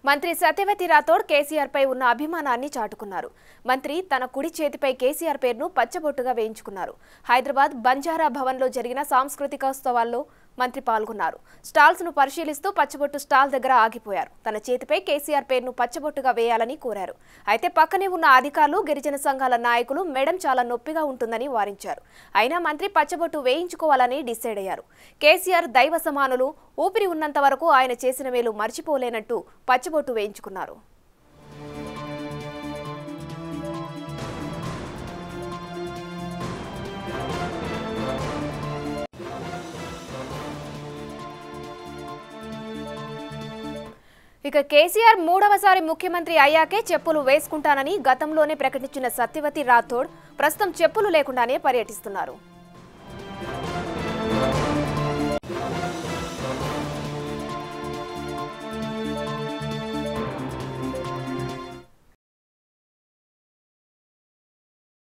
మంత్రి సత్యవతి రాథోడ్ కేసీఆర్ పై ఉన్న అభిమానాన్ని చాటుకున్నారు మంత్రి తన కుడి చేతిపై కేసీఆర్ పేరును పచ్చబొట్టుగా వేయించుకున్నారు హైదరాబాద్ బంజారా భవన్లో జరిగిన సాంస్కృతికోత్సవాల్లో మంత్రి పాల్గొన్నారు స్టాల్స్ ను పరిశీలిస్తూ పచ్చబొట్టు స్టాల్ దగ్గర ఆగిపోయారు తన చేతిపై కేసీఆర్ పేరును పచ్చబొట్టుగా వేయాలని కోరారు అయితే పక్కనే ఉన్న అధికారులు గిరిజన సంఘాల నాయకులు మేడం చాలా నొప్పిగా ఉంటుందని వారించారు అయినా మంత్రి పచ్చబొట్టు వేయించుకోవాలని డిసైడ్ అయ్యారు కేసీఆర్ దైవ సమానులు ఊపిరి ఉన్నంత వరకు ఆయన చేసిన మేలు మర్చిపోలేనట్టు పచ్చబొట్టు వేయించుకున్నారు ఇక కేసీఆర్ మూడవసారి ముఖ్యమంత్రి అయ్యాకే చెప్పులు వేసుకుంటానని గతంలోనే ప్రకటించిన సత్యవతి రాథోడ్ ప్రస్తుతం చెప్పులు లేకుండానే పర్యటిస్తున్నారు